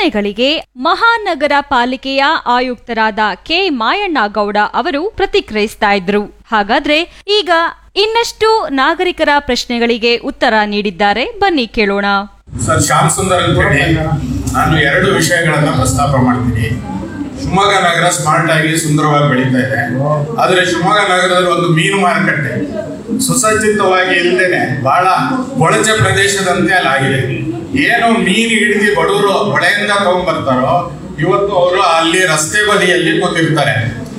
ಪ್ರಶ್ನೆಗಳಿಗೆ ಮಹಾನಗರ ಪಾಲಿಕೆಯ ಆಯುಕ್ತರಾದ ಕೆ ಮಾಯಣ್ಣಗೌಡ ಅವರು ಪ್ರತಿಕ್ರಿಯಿಸ್ತಾ ಇದ್ರು ಹಾಗಾದ್ರೆ ಈಗ ಇನ್ನಷ್ಟು ನಾಗರಿಕರ ಪ್ರಶ್ನೆಗಳಿಗೆ ಉತ್ತರ ನೀಡಿದ್ದಾರೆ ಬನ್ನಿ ಕೇಳೋಣ ಸರ್ ಶ್ಯಾಮ್ ಸುಂದರ್ ಅಂತೇಳಿ ನಾನು ಎರಡು ವಿಷಯಗಳನ್ನ ಪ್ರಸ್ತಾಪ ಮಾಡ್ತೀನಿ ಶಿವಮೊಗ್ಗ ನಗರ ಸ್ಮಾರ್ಟ್ ಆಗಿ ಸುಂದರವಾಗಿ ಬೆಳೀತಾ ಇದೆ ಆದ್ರೆ ಶಿವಮೊಗ್ಗ ನಗರದಲ್ಲಿ ಒಂದು ಮೀನು ಮಾರುಕಟ್ಟೆ ಸುಸಜ್ಜಿತವಾಗಿ ಇಲ್ಲದೇನೆ ಬಹಳ ಕೊಳಚೆ ಪ್ರದೇಶದಂತೆ ಅಲ್ಲಾಗಿದೆ ಏನು ಮೀನು ಹಿಡಿದು ಬಡವರು ಹೊಳೆಯಿಂದ ತಗೊಂಡ್ಬರ್ತಾರೋ ಇವತ್ತು ಅವರು ಅಲ್ಲಿ ರಸ್ತೆ ಬದಿಯಲ್ಲಿ ಕೂತಿರ್ತಾರೆ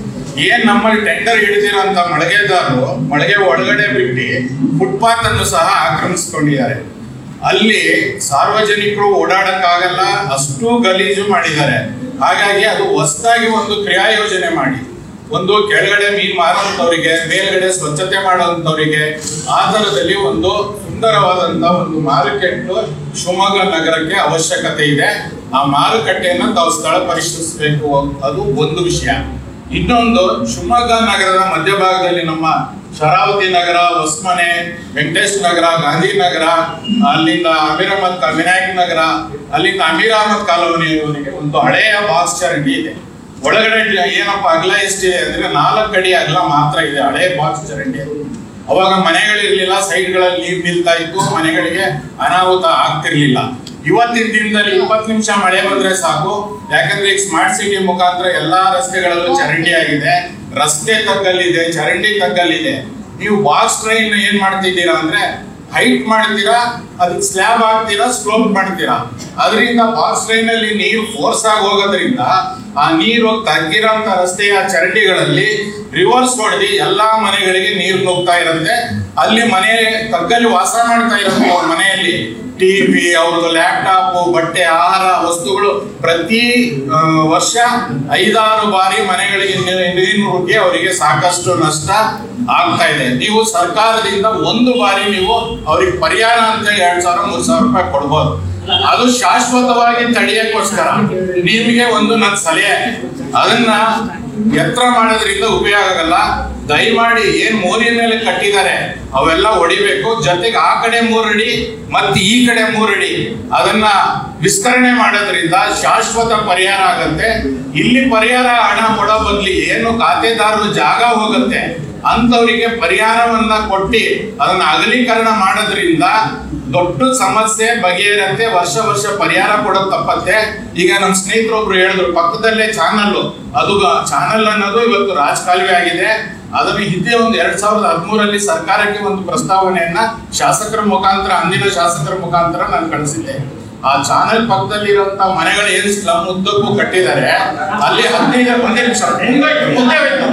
ಏನ್ ನಮ್ಮಲ್ಲಿ ಟೆಂಡರ್ ಹಿಡಿದಿರೋಂತ ಮಳಿಗೆದಾರರು ಮಳಿಗೆ ಒಳಗಡೆ ಬಿಟ್ಟು ಫುಟ್ಪಾತ್ ಅನ್ನು ಸಹ ಆಕ್ರಮಿಸ್ಕೊಂಡಿದ್ದಾರೆ ಅಲ್ಲಿ ಸಾರ್ವಜನಿಕರು ಓಡಾಡಕ್ಕಾಗಲ್ಲ ಅಷ್ಟು ಗಲೀಜು ಮಾಡಿದ್ದಾರೆ ಹಾಗಾಗಿ ಅದು ಹೊಸದಾಗಿ ಒಂದು ಕ್ರಿಯಾ ಯೋಜನೆ ಮಾಡಿ ಒಂದು ಕೆಳಗಡೆ ಮೀನ್ ಮಾರುವಂತವರಿಗೆ ಮೇಲ್ಗಡೆ ಸ್ವಚ್ಛತೆ ಮಾಡುವಂತವರಿಗೆ ಆ ತರದಲ್ಲಿ ಒಂದು ಸುಂದರವಾದಂತ ಒಂದು ಮಾರುಕಟ್ಟೆ ಶಿವಮೊಗ್ಗ ನಗರಕ್ಕೆ ಅವಶ್ಯಕತೆ ಇದೆ ಆ ಮಾರುಕಟ್ಟೆಯನ್ನ ತಾವು ಸ್ಥಳ ಪರಿಶೀಲಿಸಬೇಕು ಅದು ಒಂದು ವಿಷಯ ಇನ್ನೊಂದು ಶಿವಮೊಗ್ಗ ನಗರದ ಮಧ್ಯಭಾಗದಲ್ಲಿ ನಮ್ಮ ಶರಾವತಿ ನಗರ ಹೊಸ್ಮನೆ ವೆಂಕಟೇಶ್ ನಗರ ಗಾಂಧಿನಗರ ಅಲ್ಲಿಂದ ಅಮೀರ್ ಅಹಮದ್ ಕಾ- ವಿನಾಯಕ್ ನಗರ ಅಲ್ಲಿಂದ ಅಮೀರ್ ಅಹಮದ್ ಕಾಲೋನಿಯವರೆಗೆ ಒಂದು ಹಳೆಯ ಬಾಕ್ಸ್ ಚರಂಡಿ ಇದೆ ಒಳಗಡೆ ಏನಪ್ಪ ಅಗಲ ಎಷ್ಟಿದೆ ಅಂದ್ರೆ ನಾಲ್ಕು ಅಡಿ ಅಗಲ ಮಾತ್ರ ಇದೆ ಹಳೆ ಬಾಕ್ಸ್ ಚರಂಡಿ ಅದು. ಅವಾಗ ಮನೆಗಳಿರ್ಲಿಲ್ಲ ಸೈಡ್ಗಳಲ್ಲಿ ನೀರು ನಿಲ್ತಾ ಇತ್ತು ಮನೆಗಳಿಗೆ ಅನಾಹುತ ಆಗ್ತಿರ್ಲಿಲ್ಲ ಇವತ್ತಿನ ದಿನದಲ್ಲಿ ಇಪ್ಪತ್ತು ನಿಮಿಷ ಮಳೆ ಬಂದ್ರೆ ಸಾಕು ಯಾಕಂದ್ರೆ ಈಗ ಸ್ಮಾರ್ಟ್ ಸಿಟಿ ಮುಖಾಂತರ ಎಲ್ಲಾ ರಸ್ತೆಗಳಲ್ಲೂ ಚರಂಡಿ ಆಗಿದೆ ರಸ್ತೆ ತಗ್ಗಲ್ಲಿದೆ ಚರಂಡಿ ತಗ್ಗಲ್ಲಿದೆ ನೀವು ಬಾಕ್ಸ್ ಟ್ರೈನ್ ಏನ್ ಮಾಡ್ತಿದ್ದೀರಾ ಅಂದ್ರೆ ಹೈಟ್ ಮಾಡ್ತೀರಾ ಅದಕ್ಕೆ ಸ್ಲ್ಯಾಬ್ ಹಾಕ್ತೀರಾ ಸ್ಲೋಪ್ ಮಾಡ್ತೀರಾ ಅದರಿಂದ ಬಾಕ್ಸ್ ಟ್ರೈನ್ ಅಲ್ಲಿ ನೀರು ಫೋರ್ಸ್ ಆಗಿ ಹೋಗೋದ್ರಿಂದ ಆ ನೀರು ತಗ್ಗಿರೋಂತ ರಸ್ತೆಯ ಚರಂಡಿಗಳಲ್ಲಿ ರಿವರ್ಸ್ ಹೊಡೆದು ಎಲ್ಲಾ ಮನೆಗಳಿಗೆ ನೀರು ನುಗ್ತಾ ಇರುತ್ತೆ ಅಲ್ಲಿ ಮನೆ ತಗ್ಗಲ್ಲಿ ವಾಸ ಮಾಡ್ತಾ ಇರೋದು ಅವ್ರ ಮನೆಯಲ್ಲಿ ಟಿವಿ ಅವ್ರದ್ದು ಲ್ಯಾಪ್ಟಾಪ್ ಬಟ್ಟೆ ಆಹಾರ ವಸ್ತುಗಳು ಪ್ರತಿ ಆ, ವರ್ಷ ಐದಾರು ಬಾರಿ ಮನೆಗಳಿಗೆ ನೀ- ನೀರು ನುಗ್ಗಿ ಅವರಿಗೆ ಸಾಕಷ್ಟು ನಷ್ಟ ಆಗ್ತಾ ಇದೆ ನೀವು ಸರ್ಕಾರದಿಂದ ಒಂದು ಬಾರಿ ನೀವು ಅವ್ರಿಗೆ ಪರಿಹಾರ ಅಂತ ಎರಡ್ ಸಾವಿರ ಮೂರ್ ಸಾವಿರ ರೂಪಾಯಿ ಕೊಡ್ಬೋದು ಅದು ಶಾಶ್ವತವಾಗಿ ತಡೆಯಕ್ಕೋಸ್ಕರ ನಿಮಗೆ ಒಂದು ನನ್ನ ಸಲಹೆ ಅದನ್ನ ಎತ್ತರ ಮಾಡೋದ್ರಿಂದ ಉಪಯೋಗ ಆಗಲ್ಲ ದಯಮಾಡಿ ಏನ್ ಮೋರಿ ಮೇಲೆ ಕಟ್ಟಿದ್ದಾರೆ ಅವೆಲ್ಲ ಹೊಡಿಬೇಕು ಜೊತೆಗೆ ಆ ಕಡೆ ಮೂರಡಿ ಮತ್ತೆ ಈ ಕಡೆ ಮೂರಡಿ ಅದನ್ನ ವಿಸ್ತರಣೆ ಮಾಡೋದ್ರಿಂದ ಶಾಶ್ವತ ಪರಿಹಾರ ಆಗತ್ತೆ ಇಲ್ಲಿ ಪರಿಹಾರ ಹಣ ಕೊಡೋ ಬದ್ಲಿ ಏನು ಖಾತೆದಾರರು ಜಾಗ ಹೋಗುತ್ತೆ ಅಂತವರಿಗೆ ಪರಿಹಾರವನ್ನ ಕೊಟ್ಟು ಅದನ್ನ ಅಗಲೀಕರಣ ಮಾಡೋದ್ರಿಂದ ದೊಡ್ಡ ಸಮಸ್ಯೆ ಬಗೆಹರತ್ತೆ ವರ್ಷ ವರ್ಷ ಪರಿಹಾರ ಕೊಡೋದು ತಪ್ಪತ್ತೆ ಈಗ ನಮ್ಮ ಸ್ನೇಹಿತರೊಬ್ರು ಹೇಳಿದ್ರು ಪಕ್ಕದಲ್ಲೇ ಚಾನಲ್ ಅದು ಚಾನಲ್ ಅನ್ನೋದು ಇವತ್ತು ರಾಜಕಾಲುವೆ ಆಗಿದೆ ಅದನ್ನು ಹಿಂದೆ ಒಂದು ಎರಡ್ ಸಾವಿರದ ಹದಿಮೂರಲ್ಲಿ ಸರ್ಕಾರಕ್ಕೆ ಒಂದು ಪ್ರಸ್ತಾವನೆಯನ್ನ ಶಾಸಕರ ಮುಖಾಂತರ ಅಂದಿನ ಶಾಸಕರ ಮುಖಾಂತರ ನಾನು ಕಳಿಸಿದ್ದೆ ಆ ಚಾನೆಲ್ ಪಕ್ಕದಲ್ಲಿ ಇರುವಂತ ಮನೆಗಳು ಏನ್ ಸ್ಲಮ್ ಉದ್ದಕ್ಕೂ ಕಟ್ಟಿದ್ದಾರೆ ಅಲ್ಲಿ ಹದಿನೈದು ಒಂದೇ ನಿಮಿಷ ಮುಂದೆ ಮುಂದೆ ಹೋಯ್ತು.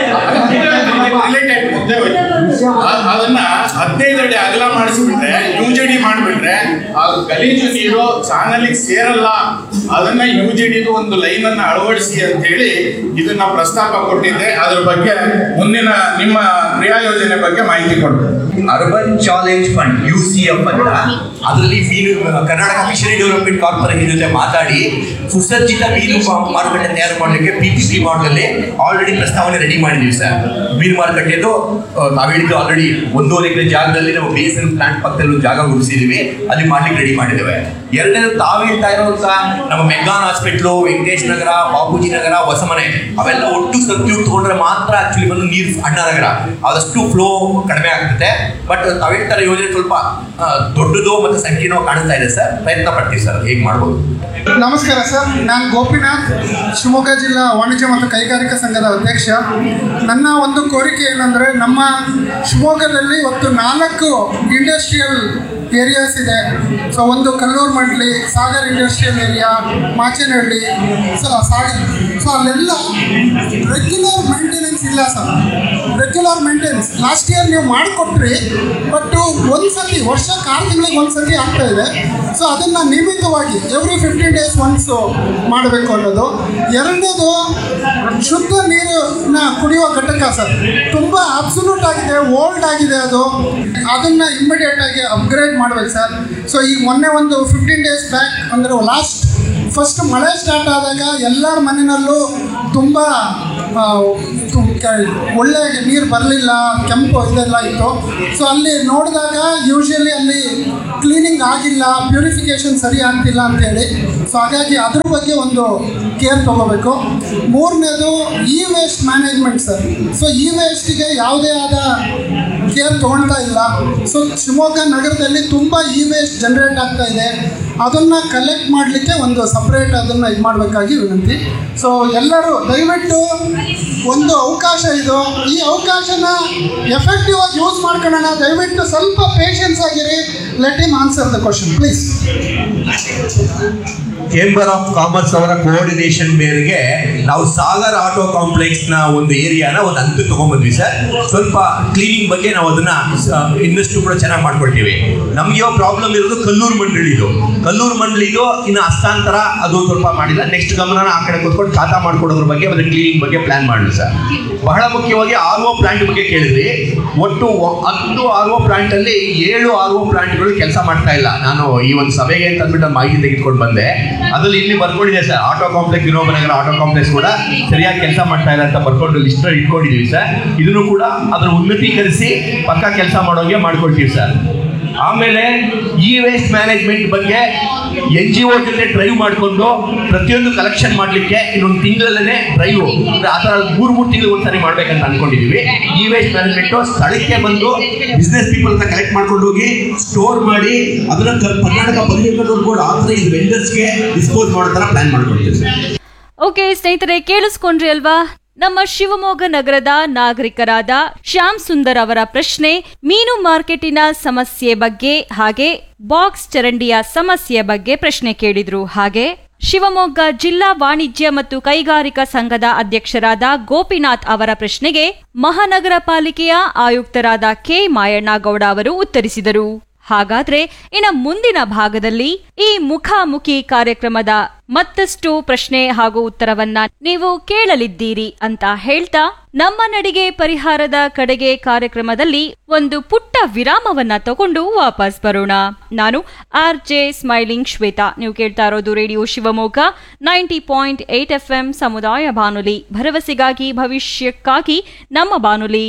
Relate ಆಯ್ತು, ಮುಂದೆ ಹೋಯ್ತು. ಅ- ಅದನ್ನ ಹದಿನೈದು ಅಡಿ ಅಗಲ ಮಾಡಿಸ್ಬಿಟ್ರೆ ಯುಜಿಡಿ ಮಾಡ್ಬಿಟ್ರೆ ಆ ಗಲೀಜು ನೀರು ಚಾನಲ್ಗೆ ಸೇರಲ್ಲ ಅದನ್ನ ಯುಜಿಡಿದು ಒಂದು ಲೈನ್ ಅನ್ನ ಅಳವಡಿಸಿ ಅಂತ ಹೇಳಿ ಇದನ್ನ ಪ್ರಸ್ತಾಪ ಕೊಟ್ಟಿದ್ದೆ ಅದ್ರ ಬಗ್ಗೆ ಮುಂದಿನ ನಿಮ್ಮ ಕ್ರಿಯಾ ಯೋಜನೆ ಬಗ್ಗೆ ಮಾಹಿತಿ ಕೊಡ್ತೇನೆ urban challenge fund U C F ಅಂತ ಅದರಲ್ಲಿ ಮೀನು ಕರ್ನಾಟಕ ಫಿಶರಿ ಡೆವಲಪ್ಮೆಂಟ್ ಕಾರ್ಪೊರೇಷನ್ ಜೊತೆ ಮಾತಾಡಿ ಸುಸಜ್ಜಿತ ಮೀನು ಮಾ- ಮಾರುಕಟ್ಟೆ ತಯಾರು ಮಾಡಲಿಕ್ಕೆ ಪಿ ಪಿ ಸಿ ಮಾಡಲಲ್ಲಿ ಆಲ್ರೆಡಿ ಪ್ರಸ್ತಾವನೆ ರೆಡಿ ಮಾಡಿದ್ದೀವಿ ಸರ್ ಮೀನು ಮಾರುಕಟ್ಟೆದು ನಾವು ಹೇಳಿದ್ದು ಆಲ್ರೆಡಿ ಒಂದೂವರೆ ಎಕರೆ ಜಾಗದಲ್ಲಿ ನಾವು ಬೇಸನ್ ಪ್ಲಾಂಟ್ ಪಕ್ಕದಲ್ಲಿ ಒಂದು ಜಾಗ ಗುರುಸಿದೀವಿ ಅಲ್ಲಿ ಮಾಡ್ಲಿಕ್ಕೆ ರೆಡಿ ಮಾಡಿದ್ದೇವೆ ಎರಡನೇದು ತಾವು ಹೇಳ್ತಾ ಇರುವಂತ ನಮ್ಮ ಮೆಗ್ಗಾನ್ ಹಾಸ್ಪಿಟ್ಲು ವೆಂಕಟೇಶ್ ನಗರ ಬಾಪೂಜಿ ನಗರ ಹೊಸಮನೆ ಅವೆಲ್ಲ ಒಟ್ಟು ಸರ್ಕ್ಯೂಟ್ ತಗೊಂಡ್ರೆ ಮಾತ್ರ ಆಕ್ಚುಲಿ ಬಂದು ನೀರು ಅಣ್ಣ ನಗರ ಆದಷ್ಟು ಫ್ಲೋ ಕಡಿಮೆ ಆಗ್ತದೆ ಬಟ್ ತಾವು ಹೇಳ್ತಾರೆ ಯೋಜನೆ ಸ್ವಲ್ಪ ಆ, ದೊಡ್ಡದು ಮತ್ತು ಸಂಕೀರ್ಣ ಕಾಣಿಸ್ತಾ ಇದೆ ಸರ್ ಪ್ರಯತ್ನ ಪಡ್ತೀವಿ ಸರ್ ಹೇಗೆ ಮಾಡ್ಬೋದು ನಮಸ್ಕಾರ ಸರ್ ನಾನು ಗೋಪಿನಾಥ್ ಶಿವಮೊಗ್ಗ ಜಿಲ್ಲಾ ವಾಣಿಜ್ಯ ಮತ್ತು ಕೈಗಾರಿಕಾ ಸಂಘದ ಅಧ್ಯಕ್ಷ ನನ್ನ ಒಂದು ಕೋರಿಕೆ ಏನಂದರೆ ನಮ್ಮ ಶಿವಮೊಗ್ಗದಲ್ಲಿ ಇವತ್ತು ನಾಲ್ಕು ಇಂಡಸ್ಟ್ರಿಯಲ್ ಏರಿಯಾಸ್ ಇದೆ ಸೊ ಒಂದು Kalluru Mandli Sagar industrial area Machenahalli so Sagar so ಅಲ್ಲೆಲ್ಲ ರೆಗ್ಯುಲರ್ ಮೇಂಟೆನೆನ್ಸ್ ಇಲ್ಲ sir regular maintenance last year ನೀವು ಮಾಡಿಕೊಟ್ರಿ ಬಟ್ ಒಂದು ಸತಿ ವರ್ಷಕ್ಕೆ ಆರು ತಿಂಗಳಿಗೆ ಒಂದು ಸತಿ ಆಗ್ತಾ ಇದೆ ಸೊ ಅದನ್ನು ನಿಯಮಿತವಾಗಿ ಎವ್ರಿ ಫಿಫ್ಟೀನ್ ಡೇಸ್ ಒನ್ಸು ಮಾಡಬೇಕು ಅನ್ನೋದು ಎರಡನೇದು ಶುದ್ಧ ನೀರನ್ನ ಕುಡಿಯುವ ಘಟಕ ಸರ್ ತುಂಬ ಅಬ್ಸಲ್ಯೂಟ್ ಆಗಿದೆ ಓಲ್ಡ್ ಆಗಿದೆ ಅದು ಅದನ್ನು ಇಮಿಡಿಯೇಟ್ ಆಗಿ ಅಪ್ಗ್ರೇಡ್ ಮಾಡ್ಬೇಕು ಸರ್ ಸೊ ಈಗ ಮೊನ್ನೆ ಒಂದು ಫಿಫ್ಟೀನ್ ಡೇಸ್ ಬ್ಯಾಕ್ ಅಂದರೆ ಲಾಸ್ಟ್ ಫಸ್ಟ್ ಮಳೆ ಸ್ಟಾರ್ಟ್ ಆದಾಗ ಎಲ್ಲರ ಮನೆಯಲ್ಲೂ ತುಂಬ ತು- ಕ- ಒಳ್ಳೆ ನೀರು ಬರಲಿಲ್ಲ ಕೆಂಪು ಇದೆಲ್ಲ ಇತ್ತು ಸೊ ಅಲ್ಲಿ ನೋಡಿದಾಗ ಯೂಶಲಿ ಅಲ್ಲಿ ಕ್ಲೀನಿಂಗ್ ಆಗಿಲ್ಲ ಪ್ಯೂರಿಫಿಕೇಷನ್ ಸರಿ ಆಗ್ತಿಲ್ಲ ಅಂತೇಳಿ ಸೊ ಹಾಗಾಗಿ ಅದ್ರ ಬಗ್ಗೆ ಒಂದು ಕೇರ್ ತಗೋಬೇಕು ಮೂರನೇದು e waste management sir so e ವೇಸ್ಟಿಗೆ ಯಾವುದೇ ಆದ ಕೇರ್ ತೊಗೊಳ್ತಾ ಇಲ್ಲ ಸೊ ಶಿವಮೊಗ್ಗ ನಗರದಲ್ಲಿ ತುಂಬ ಇ ವೇಸ್ಟ್ ಜನ್ರೇಟ್ ಆಗ್ತಾ ಇದೆ ಅದನ್ನು ಕಲೆಕ್ಟ್ ಮಾಡಲಿಕ್ಕೆ ಒಂದು ಸಪ್ರೇಟ್ ಅದನ್ನು ಇದು ಮಾಡಬೇಕಾಗಿ ವಿನಂತಿ ಸೊ ಎಲ್ಲರೂ ದಯವಿಟ್ಟು ಒಂದು ಅವಕಾಶ ಇದು ಈ ಅವಕಾಶನ ಎಫೆಕ್ಟಿವ್ ಆಗಿ ಯೂಸ್ ಮಾಡ್ಕೊಳ್ಳೋಣ ದಯವಿಟ್ಟು ಸ್ವಲ್ಪ ಪೇಷನ್ಸ್ ಆಗಿರಿ let him answer the question please chamber of commerce ಅವರ ಕೋಆರ್ಡಿನೇಷನ್ ಮೇರೆಗೆ ನಾವು ಸಾಗರ್ ಆಟೋ ಕಾಂಪ್ಲೆಕ್ಸ್ ನ ಒಂದು ಏರಿಯಾನ ಒಂದು ಹಂತಕ್ಕೆ ತಗೊಂಡ್ಬಂದ್ವಿ ಸರ್ ಸ್ವಲ್ಪ ಕ್ಲೀನಿಂಗ್ ಬಗ್ಗೆ ನಾವು ಅದನ್ನ ಸ- ಇನ್ನಷ್ಟು ಕೂಡ ಚೆನ್ನಾಗಿ ಮಾಡ್ಕೊಳ್ತೀವಿ ನಮ್ಗೆ ಇವಾಗ ಪ್ರಾಬ್ಲಮ್ ಇರೋದು ಕಲ್ಲೂರು ಮಂಡಳಿದು ಕಲ್ಲೂರು ಮಂಡಳಿದು ಇನ್ನು ಹಸ್ತಾಂತರ ಅದು ಸ್ವಲ್ಪ ಮಾಡಿಲ್ಲ ನೆಕ್ಸ್ಟ್ ಗಮನ ಆ ಕಡೆ ಕೊಟ್ಕೊಂಡು ಖಾತಾ ಮಾಡ್ಕೊಡೋದ್ರ ಬಗ್ಗೆ ಮತ್ತೆ ಕ್ಲೀನಿಂಗ್ ಬಗ್ಗೆ ಪ್ಲಾನ್ ಮಾಡಲಿ ಸರ್ ಬಹಳ ಮುಖ್ಯವಾಗಿ ಆರ್ ಒ ಪ್ಲಾಂಟ್ ಬಗ್ಗೆ ಕೇಳಿದ್ರಿ ಒಟ್ಟು ಒ- ಹತ್ತು ಆರ್ ಒ ಪ್ಲಾಂಟ್ ಅಲ್ಲಿ ಏಳು ಆರ್ ಒ ಪ್ಲಾಂಟ್ಗಳು ಕೆಲಸ ಮಾಡ್ತಾ ಇಲ್ಲ ನಾನು ಈ ಒಂದು ಸಭೆಗೆ ಅಂತ ಅಂದ್ಬಿಟ್ಟು ಮಾಹಿತಿ ತೆಗೆದುಕೊಂಡು ಬಂದೆ ಅದ್ರಲ್ಲಿ ಇಲ್ಲಿ ಬರ್ಕೊಂಡಿದೆ sir auto complex Vinoba Nagar auto complex ಕೂಡ ಸರಿಯಾಗಿ ಕೆಲಸ ಮಾಡ್ತಾ ಇಲ್ಲ ಅಂತ ಬರ್ಕೊಂಡು ಲಿಸ್ಟ್ ಇಟ್ಕೊಂಡಿದೀವಿ ಸರ್ ಇದನ್ನು ಕೂಡ ಅದರ ಉನ್ನತೀಕರಿಸಿ ಪಕ್ಕ ಕೆಲಸ ಮಾಡೋಂಗೆ ಮಾಡ್ಕೊಳ್ತೀವಿ ಸರ್ ಆಮೇಲೆ ಇ ವೇಸ್ಟ್ ಮ್ಯಾನೇಜ್ಮೆಂಟ್ ಬಗ್ಗೆ ಎನ್ ಜಿ ಒ ಜೊತೆ ಡ್ರೈವ್ ಮಾಡಿಕೊಂಡು ಪ್ರತಿಯೊಂದು ಕಲೆಕ್ಷನ್ ಮಾಡಲಿಕ್ಕೆ ಇನ್ನೊಂದು ತಿಂಗಳಲ್ಲೇ ಡ್ರೈವ್ ಅಂದ್ರೆ ಆ ಥರ ಮೂರು ಮೂರು ತಿಂಗಳು ಒಂದ್ಸರಿ ಮಾಡ್ಬೇಕಂತ ಅನ್ಕೊಂಡಿದೀವಿ ಇ ವೇಸ್ಟ್ ಮ್ಯಾನೇಜ್ಮೆಂಟ್ ಸ್ಥಳಕ್ಕೆ ಬಂದು ಬಿಸ್ನೆಸ್ ಪೀಪಲ್ ಕಲೆಕ್ಟ್ ಮಾಡ್ಕೊಂಡು ಹೋಗಿ ಸ್ಟೋರ್ ಮಾಡಿ ಅದನ್ನ ಕ- ಕರ್ನಾಟಕ ಪಬ್ಲಿಕ್ ಕೂಡ ಆಥರೈಸ್ ವೆಂಡರ್ಸ್ಗೆ ಡಿಸ್ಪೋಸ್ ಮಾಡೋ ಥರ ಪ್ಲಾನ್ ಮಾಡ್ಕೊಳ್ತೀವಿ ಸರ್ ಓಕೆ ಸ್ನೇಹಿತರೆ ಕೇಳಿಸ್ಕೊಂಡ್ರಿ ಅಲ್ವಾ ನಮ್ಮ ಶಿವಮೊಗ್ಗ ನಗರದ ನಾಗರಿಕರಾದ ಶ್ಯಾಮ್ ಸುಂದರ್ ಅವರ ಪ್ರಶ್ನೆ ಮೀನು ಮಾರ್ಕೆಟಿನ ಸಮಸ್ಯೆ ಬಗ್ಗೆ ಹಾಗೆ ಬಾಕ್ಸ್ ಚರಂಡಿಯ ಸಮಸ್ಯೆ ಬಗ್ಗೆ ಪ್ರಶ್ನೆ ಕೇಳಿದ್ರು ಹಾಗೆ ಶಿವಮೊಗ್ಗ ಜಿಲ್ಲಾ ವಾಣಿಜ್ಯ ಮತ್ತು ಕೈಗಾರಿಕಾ ಸಂಘದ ಅಧ್ಯಕ್ಷರಾದ ಗೋಪಿನಾಥ್ ಅವರ ಪ್ರಶ್ನೆಗೆ ಮಹಾನಗರ ಪಾಲಿಕೆಯ ಆಯುಕ್ತರಾದ ಕೆ ಮಾಯಣ್ಣಗೌಡ ಅವರು ಉತ್ತರಿಸಿದರು ಹಾಗಾದ್ರೆ ಇನ್ನ ಮುಂದಿನ ಭಾಗದಲ್ಲಿ ಈ ಮುಖಾಮುಖಿ ಕಾರ್ಯಕ್ರಮದ ಮತ್ತಷ್ಟು ಪ್ರಶ್ನೆ ಹಾಗೂ ಉತ್ತರವನ್ನ ನೀವು ಕೇಳಲಿದ್ದೀರಿ ಅಂತ ಹೇಳ್ತಾ ನಮ್ಮ ನಡಿಗೆ ಪರಿಹಾರದ ಕಡೆಗೆ ಕಾರ್ಯಕ್ರಮದಲ್ಲಿ ಒಂದು ಪುಟ್ಟ ವಿರಾಮವನ್ನ ತಗೊಂಡು ವಾಪಸ್ ಬರೋಣ ನಾನು ಆರ್ ಜೆ ಸ್ಮೈಲಿಂಗ್ ಶ್ವೇತಾ ನೀವು ಕೇಳ್ತಾ ಇರೋದು radio Shivamogga ninety point eight F M ಸಮುದಾಯ ಬಾನುಲಿ ಭರವಸೆಗಾಗಿ ಭವಿಷ್ಯಕ್ಕಾಗಿ ನಮ್ಮ ಬಾನುಲಿ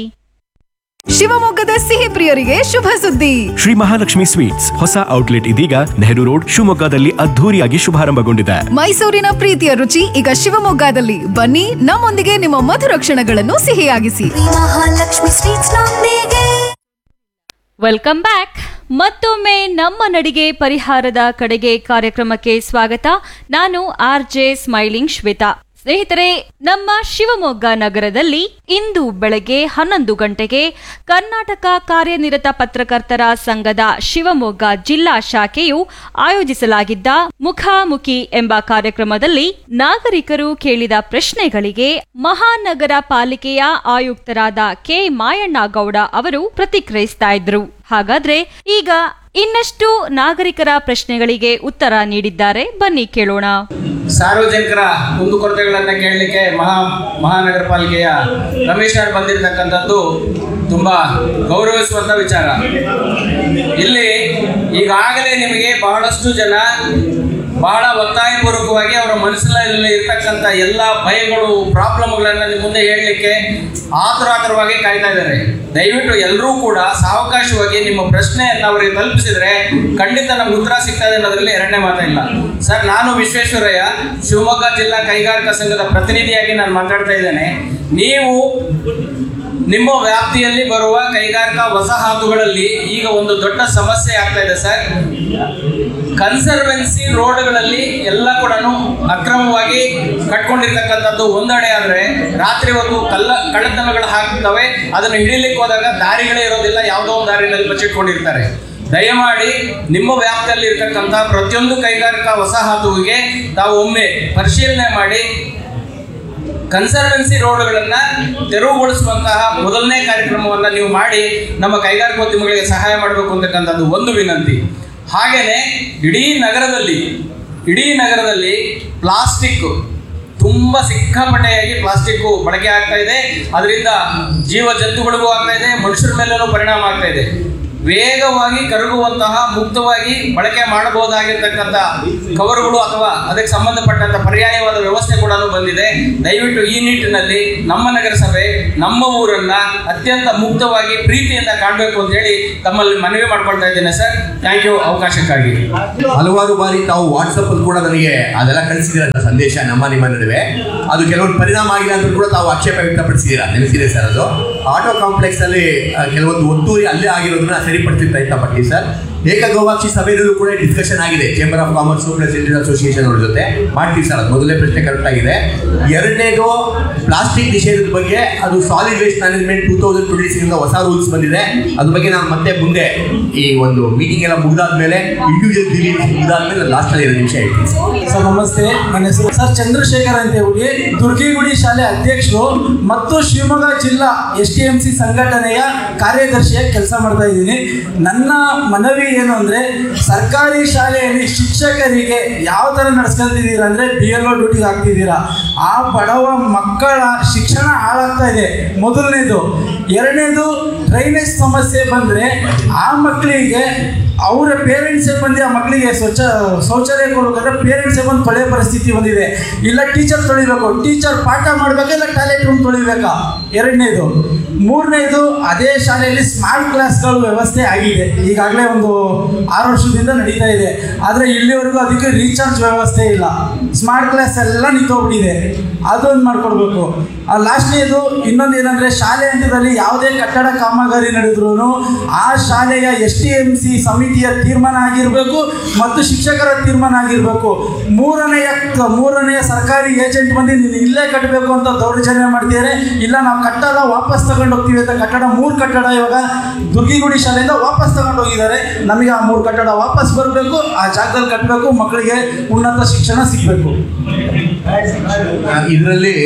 ಶಿವಮೊಗ್ಗದ ಸಿಹಿ ಪ್ರಿಯರಿಗೆ ಶುಭ ಸುದ್ದಿ ಶ್ರೀ ಮಹಾಲಕ್ಷ್ಮಿ ಸ್ವೀಟ್ಸ್ ಹೊಸ ಔಟ್ಲೆಟ್ ಇದೀಗ ನೆಹರು ರೋಡ್ ಶಿವಮೊಗ್ಗದಲ್ಲಿ ಅದ್ಧೂರಿಯಾಗಿ ಶುಭಾರಂಭಗೊಂಡಿದೆ ಮೈಸೂರಿನ ಪ್ರೀತಿಯ ರುಚಿ ಈಗ ಶಿವಮೊಗ್ಗದಲ್ಲಿ ಬನ್ನಿ ನಮ್ಮೊಂದಿಗೆ ನಿಮ್ಮ ಮಧುರ ಕ್ಷಣಗಳನ್ನು ಸಿಹಿಯಾಗಿಸಿ ಮಹಾಲಕ್ಷ್ಮಿ ಸ್ವೀಟ್ಸ್ ನೊಂದಿಗೆ ವೆಲ್ಕಮ್ ಬ್ಯಾಕ್ ಮತ್ತೊಮ್ಮೆ ನಮ್ಮ ನಡಿಗೆ ಪರಿಹಾರದ ಕಡೆಗೆ ಕಾರ್ಯಕ್ರಮಕ್ಕೆ ಸ್ವಾಗತ ನಾನು ಆರ್ ಜೆ ಸ್ಮೈಲಿಂಗ್ ಶ್ವೇತಾ ಸ್ನೇಹಿತರೆ ನಮ್ಮ ಶಿವಮೊಗ್ಗ ನಗರದಲ್ಲಿ ಇಂದು ಬೆಳಗ್ಗೆ ಹನ್ನೊಂದು ಗಂಟೆಗೆ ಕರ್ನಾಟಕ ಕಾರ್ಯನಿರತ ಪತ್ರಕರ್ತರ ಸಂಘದ ಶಿವಮೊಗ್ಗ ಜಿಲ್ಲಾ ಶಾಖೆಯು ಆಯೋಜಿಸಲಾಗಿದ್ದ ಮುಖಾಮುಖಿ ಎಂಬ ಕಾರ್ಯಕ್ರಮದಲ್ಲಿ ನಾಗರಿಕರು ಕೇಳಿದ ಪ್ರಶ್ನೆಗಳಿಗೆ ಮಹಾನಗರ ಪಾಲಿಕೆಯ ಆಯುಕ್ತರಾದ ಕೆ ಮಾಯಣ್ಣಗೌಡ ಅವರು ಪ್ರತಿಕ್ರಿಯಿಸ್ತಾ ಇದ್ರು ಹಾಗಾದ್ರೆ ಈಗ ಇನ್ನಷ್ಟು ನಾಗರಿಕರ ಪ್ರಶ್ನೆಗಳಿಗೆ ಉತ್ತರ ನೀಡಿದ್ದಾರೆ ಬನ್ನಿ ಕೇಳೋಣ ಸಾರ್ವಜನಿಕರ ಕುಂದುಕೊರತೆಗಳನ್ನು ಕೇಳಲಿಕ್ಕೆ ಮಹಾ ಮಹಾನಗರ ಪಾಲಿಕೆಯ ಕಮಿಷನರ್ ಬಂದಿರತಕ್ಕಂಥದ್ದು ತುಂಬ ಗೌರವಿಸುವಂಥ ವಿಚಾರ ಇಲ್ಲಿ ಈಗಾಗಲೇ ನಿಮಗೆ ಬಹಳಷ್ಟು ಜನ ಬಹಳ ಒತ್ತಾಯಪೂರ್ವಕವಾಗಿ ಅವರ ಮನಸ್ಸಿನಲ್ಲಿ ಇರ್ತಕ್ಕಂಥ ಎಲ್ಲ ಭಯಗಳು ಪ್ರಾಬ್ಲಮ್ಗಳನ್ನು ನಿಮ್ಮ ಮುಂದೆ ಹೇಳಲಿಕ್ಕೆ ಆತುರಾತುರವಾಗಿ ಕಾಯ್ತಾ ಇದ್ದಾರೆ ದಯವಿಟ್ಟು ಎಲ್ಲರೂ ಕೂಡ ಸಾವಕಾಶವಾಗಿ ನಿಮ್ಮ ಪ್ರಶ್ನೆಯನ್ನು ಅವರಿಗೆ ತಲುಪಿಸಿದ್ರೆ ಖಂಡಿತ ನಮ್ಗೆ ಉತ್ತರ ಸಿಗ್ತದೆ ಅನ್ನೋದ್ರಲ್ಲಿ ಎರಡನೇ ಮಾತಿಲ್ಲ ಸರ್ ನಾನು ವಿಶ್ವೇಶ್ವರಯ್ಯ ಶಿವಮೊಗ್ಗ ಜಿಲ್ಲಾ ಕೈಗಾರಿಕಾ ಸಂಘದ ಪ್ರತಿನಿಧಿಯಾಗಿ ನಾನು ಮಾತಾಡ್ತಾ ಇದ್ದೇನೆ ನೀವು ನಿಮ್ಮ ವ್ಯಾಪ್ತಿಯಲ್ಲಿ ಬರುವ ಕೈಗಾರಿಕಾ ವಸಾಹತುಗಳಲ್ಲಿ ಈಗ ಒಂದು ದೊಡ್ಡ ಸಮಸ್ಯೆ ಆಗ್ತಾ ಇದೆ ಸರ್ ಕನ್ಸರ್ವೆನ್ಸಿ ರೋಡ್ಗಳಲ್ಲಿ ಎಲ್ಲ ಕೂಡ ಅಕ್ರಮವಾಗಿ ಕಟ್ಕೊಂಡಿರ್ತಕ್ಕಂಥದ್ದು ಒಂದೆಡೆ ಆದರೆ ರಾತ್ರಿ ಹೊತ್ತು ಕಲ್ಲ ಕಳ್ಳತನಗಳು ಹಾಕ್ತವೆ ಅದನ್ನು ಹಿಡಿಲಿಕ್ಕೆ ಹೋದಾಗ ದಾರಿಗಳೇ ಇರೋದಿಲ್ಲ ಯಾವುದೋ ಒಂದು ದಾರಿನಲ್ಲಿ ಬಚ್ಚಿಟ್ಕೊಂಡಿರ್ತಾರೆ ದಯಮಾಡಿ ನಿಮ್ಮ ವ್ಯಾಪ್ತಿಯಲ್ಲಿ ಇರ್ತಕ್ಕಂಥ ಪ್ರತಿಯೊಂದು ಕೈಗಾರಿಕಾ ವಸಾಹತುವಿಗೆ ತಾವು ಒಮ್ಮೆ ಪರಿಶೀಲನೆ ಮಾಡಿ ಕನ್ಸರ್ವೆನ್ಸಿ ರೋಡ್ಗಳನ್ನ ತೆರವುಗೊಳಿಸುವಂತಹ ಮೊದಲನೇ ಕಾರ್ಯಕ್ರಮವನ್ನ ನೀವು ಮಾಡಿ ನಮ್ಮ ಕೈಗಾರಿಕೋದ್ಯಮಿಗಳಿಗೆ ಸಹಾಯ ಮಾಡಬೇಕು ಅಂತಕ್ಕಂಥದ್ದು ಒಂದು ವಿನಂತಿ ಹಾಗೇನೆ ಇಡೀ ನಗರದಲ್ಲಿ ಇಡೀ ನಗರದಲ್ಲಿ ಪ್ಲಾಸ್ಟಿಕ್ ತುಂಬ ಸಿಕ್ಕಾಪಟ್ಟೆಯಾಗಿ ಪ್ಲಾಸ್ಟಿಕ್ ಬಳಕೆ ಆಗ್ತಾ ಇದೆ ಅದರಿಂದ ಜೀವ ಜಂತುಗಳಿಗೂ ಆಗ್ತಾ ಇದೆ ಮನುಷ್ಯರ ಮೇಲೂ ಪರಿಣಾಮ ಆಗ್ತಾ ಇದೆ ವೇಗವಾಗಿ ಕರಗುವಂತಹ ಮುಕ್ತವಾಗಿ ಬಳಕೆ ಮಾಡಬಹುದಾಗಿರ್ತಕ್ಕಂಥ ಕವರ್ಗಳು ಅಥವಾ ಅದಕ್ಕೆ ಸಂಬಂಧಪಟ್ಟಂತ ಪರ್ಯಾಯವಾದ ವ್ಯವಸ್ಥೆ ಕೂಡ ಬಂದಿದೆ ದಯವಿಟ್ಟು ಈ ನಿಟ್ಟಿನಲ್ಲಿ ನಮ್ಮ ನಗರಸಭೆ ನಮ್ಮ ಊರನ್ನ ಅತ್ಯಂತ ಮುಕ್ತವಾಗಿ ಪ್ರೀತಿಯಿಂದ ಕಾಣಬೇಕು ಅಂತ ಹೇಳಿ ತಮ್ಮಲ್ಲಿ ಮನವಿ ಮಾಡ್ಕೊಳ್ತಾ ಇದ್ದೇನೆ ಸರ್ ಥ್ಯಾಂಕ್ ಯು ಅವಕಾಶಕ್ಕಾಗಿ ಹಲವಾರು ಬಾರಿ ತಾವು ವಾಟ್ಸಪ್ ಅಲ್ಲಿ ಕೂಡ ನನಗೆ ಅದೆಲ್ಲ ಕಳಿಸಿದಿರ ಸಂದೇಶ ನಮ್ಮ ನಿಮ್ಮ ನಡುವೆ ಅದು ಕೆಲವೊಂದು ಪರಿಣಾಮ ಆಗಿಲ್ಲ ಅಂತ ಕೂಡ ತಾವು ಆಕ್ಷೇಪ ವ್ಯಕ್ತಪಡಿಸಿದ್ದೀರಾ ನೆನೆಸಿದೆ ಸರ್ ಅದು ಆಟೋ ಕಾಂಪ್ಲೆಕ್ಸ್ ಅಲ್ಲಿ ಆ, ಕೆಲವೊಂದು ಒತ್ತುವರಿ ಅಲ್ಲೇ ಆಗಿರೋದನ್ನ ಸರಿಪಡಿಸಿ ಪ್ರಯತ್ನಪಡ್ತೀವಿ ಸರ್ ಏಕಗವಾಕ್ಷಿ ಸಭೆಯಲ್ಲೂ ಕೂಡ ಡಿಸ್ಕಷನ್ ಆಗಿದೆ chamber of commerce plus Indian association ಅವ್ರ ಜೊತೆ ಮಾಡ್ತೀವಿ ಸರ್ ಅದು ಮೊದಲನೇ ಪ್ರಶ್ನೆ ಕರೆಕ್ಟ್ ಆಗಿದೆ ಎರಡನೇದು ಪ್ಲಾಸ್ಟಿಕ್ ನಿಷೇಧದ ಬಗ್ಗೆ ಅದು solid waste management two thousand twenty six ಹೊಸ ರೂಲ್ಸ್ ಬಂದಿದೆ ಅದ್ರ ಬಗ್ಗೆ ನಾನು ಮತ್ತೆ ಮುಂದೆ ಈ ಒಂದು ಮೀಟಿಂಗ್ ಎಲ್ಲ ಮುಗಿದಾದ್ಮೇಲೆ ಇಂಡಿವಿಜುವಲ್ ರಿಲೀಸ್ ಮುಗಿದಾದ್ಮೇಲೆ ಲಾಸ್ಟ್ ಅಲ್ಲಿ ಎರಡು ನಿಮಿಷ ಹೇಳ್ತೀನಿ ಸರ್. ಸರ್ ನಮಸ್ತೆ ನನ್ನ ಹೆಸರು ಸರ್ ಚಂದ್ರಶೇಖರ್ ಅಂತ ಹೇಳಿ ದುರ್ಗಿಗುಡಿ ಶಾಲೆ ಅಧ್ಯಕ್ಷರು ಮತ್ತು ಶಿವಮೊಗ್ಗ ಜಿಲ್ಲಾ ಎಸ್ ಟಿ ಎಂ ಸಿ ಸಂಘಟನೆಯ ಕಾರ್ಯದರ್ಶಿಯಾಗಿ ಕೆಲಸ ಮಾಡ್ತಾ ಇದ್ದೀನಿ ನನ್ನ ಮನವಿ ಏನು ಅಂದರೆ ಸರ್ಕಾರಿ ಶಾಲೆಯಲ್ಲಿ ಶಿಕ್ಷಕರಿಗೆ ಯಾವ ಥರ ನಡ್ಸ್ಕೊಂತಿದ್ದೀರಾ ಅಂದರೆ ಬಿ ಎಲ್ ಒ ಡ್ಯೂಟಿಗೆ ಹಾಕ್ತಿದ್ದೀರಾ ಆ ಬಡವ ಮಕ್ಕಳ ಶಿಕ್ಷಣ ಹಾಳಾಗ್ತಾ ಇದೆ ಮೊದಲನೇದು ಎರಡನೇದು ಡ್ರೈನೇಜ್ ಸಮಸ್ಯೆ ಬಂದರೆ ಆ ಮಕ್ಕಳಿಗೆ ಅವರ ಪೇರೆಂಟ್ಸೇ ಬಂದು ಆ ಮಕ್ಕಳಿಗೆ ಸ್ವಚ್ಛ ಶೌಚಾಲಯ ಕೊಡ್ಬೇಕಂದ್ರೆ ಪೇರೆಂಟ್ಸೇ ಬಂದು ತೊಳೆಯೋ ಪರಿಸ್ಥಿತಿ ಬಂದಿದೆ ಇಲ್ಲ ಟೀಚರ್ ತೊಳಿಬೇಕು ಟೀಚರ್ ಪಾಠ ಮಾಡ್ಬೇಕಾ ಇಲ್ಲ ಟಾಯ್ಲೆಟ್ ರೂಮ್ ತೊಳಿಬೇಕಾ ಎರಡನೇದು ಮೂರನೇದು ಅದೇ ಶಾಲೆಯಲ್ಲಿ ಸ್ಮಾರ್ಟ್ ಕ್ಲಾಸ್ಗಳು ವ್ಯವಸ್ಥೆ ಆಗಿದೆ ಈಗಾಗಲೇ ಒಂದು ಆರು ವರ್ಷದಿಂದ ನಡೀತಾ ಇದೆ ಆದರೆ ಇಲ್ಲಿವರೆಗೂ ಅದಕ್ಕೆ ರೀಚಾರ್ಜ್ ವ್ಯವಸ್ಥೆ ಇಲ್ಲ ಸ್ಮಾರ್ಟ್ ಕ್ಲಾಸ್ ಎಲ್ಲ ನಿಂತೋಗ್ಬಿಟ್ಟಿದೆ ಅದೊಂದು ಮಾಡ್ಕೊಡ್ಬೇಕು ಆ ಲಾಸ್ಟ್ನೇದು ಇನ್ನೊಂದು ಏನಂದರೆ ಶಾಲೆ ಹಂತದಲ್ಲಿ ಯಾವುದೇ ಕಟ್ಟಡ ಕಾಮಗಾರಿ ನಡೆದ್ರೂ ಆ ಶಾಲೆಯ ಎಸ್ ಟಿ ಎಂ ಸಿ ಸಮಿತಿಯ ತೀರ್ಮಾನ ಆಗಿರಬೇಕು ಮತ್ತು ಶಿಕ್ಷಕರ ತೀರ್ಮಾನ ಆಗಿರಬೇಕು ಮೂರನೆಯ ಮೂರನೆಯ ಸರ್ಕಾರಿ ಏಜೆಂಟ್ ಬಂದು ನೀನು ಇಲ್ಲೇ ಕಟ್ಟಬೇಕು ಅಂತ ದೌರ್ಜನ್ಯ ಮಾಡ್ತಿದ್ದಾರೆ ಇಲ್ಲ ನಾವು ಕಟ್ಟಡ ವಾಪಸ್ ತಗೊಂಡು ಹೋಗ್ತೀವಿ ಅಂತ ಕಟ್ಟಡ ಮೂರು ಕಟ್ಟಡ ಇವಾಗ ದುರ್ಗಿಗುಡಿ ಶಾಲೆಯಿಂದ ವಾಪಸ್ ತಗೊಂಡು ಹೋಗಿದ್ದಾರೆ ನಮಗೆ ಆ ಮೂರು ಕಟ್ಟಡ ವಾಪಸ್ ಬರಬೇಕು ಆ ಜಾಗದಲ್ಲಿ ಕಟ್ಟಬೇಕು ಮಕ್ಕಳಿಗೆ ಉನ್ನತ ಶಿಕ್ಷಣ ಸಿಗಬೇಕು ಇದರಲ್ಲಿ